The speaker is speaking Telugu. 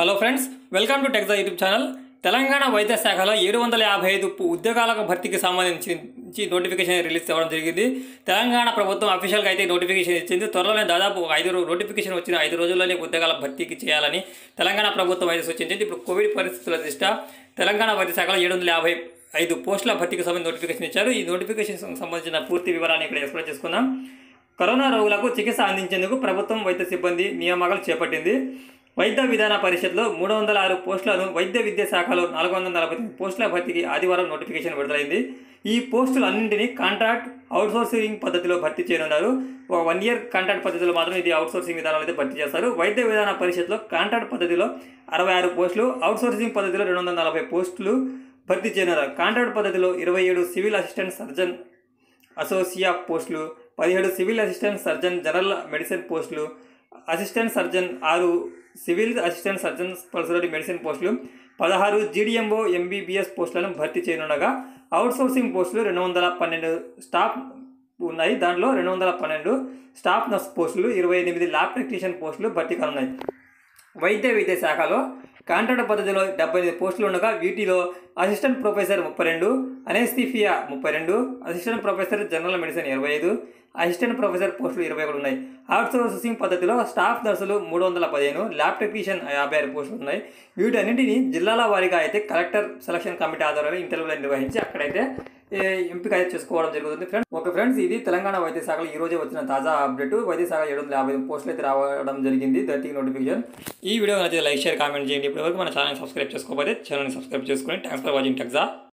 హలో ఫ్రెండ్స్ వెల్కమ్ టు టెక్సా యూట్యూబ్ ఛానల్ తెలంగాణ వైద్య శాఖలో ఏడు వందల యాభై ఐదు ఉద్యోగాలకు భర్తీకి సంబంధించి నోటిఫికేషన్ రిలీజ్ అవ్వడం జరిగింది తెలంగాణ ప్రభుత్వం అఫీషియల్గా అయితే నోటిఫికేషన్ ఇచ్చింది త్వరలోనే దాదాపు ఒక ఐదు రో- నోటిఫికేషన్ వచ్చిన ఐదు రోజుల్లోనే ఉద్యోగాల భర్తీకి చేయాలని తెలంగాణ ప్రభుత్వం అయితే సూచించింది ఇప్పుడు కోవిడ్ పరిస్థితుల దృష్ట్యా తెలంగాణ వైద్య శాఖలో ఏడు వందల యాభై ఐదు పోస్టుల భర్తీకి సంబంధించి నోటిఫికేషన్ ఇచ్చారు ఈ నోటిఫికేషన్ సంబంధించిన పూర్తి వివరాన్ని ఇక్కడ ఎక్స్ప్లెయిన్ చేసుకుందాం కరోనా రోగులకు చికిత్స అందించేందుకు ప్రభుత్వం వైద్య సిబ్బంది నియామకాలు చేపట్టింది వైద్య విధాన పరిషత్లో మూడు వందల ఆరు పోస్టులను వైద్య విద్యా శాఖలో నాలుగు వందల నలభై తొమ్మిది పోస్టుల భర్తీకి ఆదివారం నోటిఫికేషన్ విడుదలైంది ఈ పోస్టులు అన్నింటినీ కాంట్రాక్ట్ అవుట్సోర్సింగ్ పద్ధతిలో భర్తీ చేయనున్నారు ఒక వన్ ఇయర్ కాంట్రాక్ట్ పద్ధతిలో మాత్రం ఇది అవుట్సోర్సింగ్ విధానంలో అయితే భర్తీ చేస్తారు వైద్య విధాన పరిషత్లో కాంట్రాక్ట్ పద్ధతిలో అరవై ఆరు పోస్టులు అవుట్సోర్సింగ్ పద్ధతిలో రెండు వందల నలభై పోస్టులు భర్తీ చేయనున్నారు కాంట్రాక్ట్ పద్ధతిలో ఇరవై ఏడు సివిల్ అసిస్టెంట్ సర్జన్ అసోసియా పోస్టులు పదిహేడు civil assistant surgeon general medicine పోస్టులు అసిస్టెంట్ సర్జన్ ఆరు సివిల్ అసిస్టెంట్ సర్జన్ పల్సరీ మెడిసిన్ పోస్టులు పదహారు జీడిఎంఓ ఎంబీబీఎస్ పోస్టులను భర్తీ చేయనుండగా అవుట్సోర్సింగ్ పోస్టులు రెండు వందల పన్నెండు స్టాఫ్ ఉన్నాయి దాంట్లో రెండు వందల పన్నెండు స్టాఫ్ నర్స్ పోస్టులు ఇరవై ఎనిమిది ల్యాబ్ టెక్నీషియన్ పోస్టులు భర్తీ కానున్నాయి వైద్య విద్యా శాఖలో కాంట్రాక్ట్ పద్ధతిలో డెబ్బై ఐదు పోస్టులు ఉండగా వీటిలో అసిస్టెంట్ ప్రొఫెసర్ ముప్పై రెండు అనేస్థిఫియా ముప్పై రెండు అసిస్టెంట్ ప్రొఫెసర్ జనరల్ మెడిసిన్ ఇరవై ఐదు అసిస్టెంట్ ప్రొఫెసర్ పోస్టులు ఇరవై ఒకటి ఉన్నాయి అవుట్సోర్సింగ్ పద్ధతిలో స్టాఫ్ నర్సులు మూడు వందల పదిహేను ల్యాబ్ టెక్నీషియన్ యాభై ఆరు పోస్టులు ఉన్నాయి వీటన్నింటినీ జిల్లాల వారీగా అయితే కలెక్టర్ సెలక్షన్ కమిటీ ఆధ్వర్యంలో ఇంటర్వ్యూలు నిర్వహించి అక్కడైతే ఏ, ఎంపిక అయితే చేసుకోవడం జరుగుతుంది ఫ్రెండ్స్ ఓకే ఫ్రెండ్స్ ఇది తెలంగాణ వైద్య శాఖలో ఈ రోజే వచ్చిన తాజా అప్డేట్ వైద్య శాఖ ఏడు వందల యాభై పోస్టులు అయితే రావడం జరిగింది థర్టీ నోటిఫికేషన్ ఈ వీడియో నచ్చితే లైక్ షేర్ కామెంట్ చేయండి ఇప్పటివరకు మన ఛానల్ సబ్స్క్రైబ్ చేసుకోకపోతే ఛానల్ని సబ్స్క్రైబ్ చేసుకొని థ్యాంక్స్ ఫర్ వాచింగ్ టెక్సా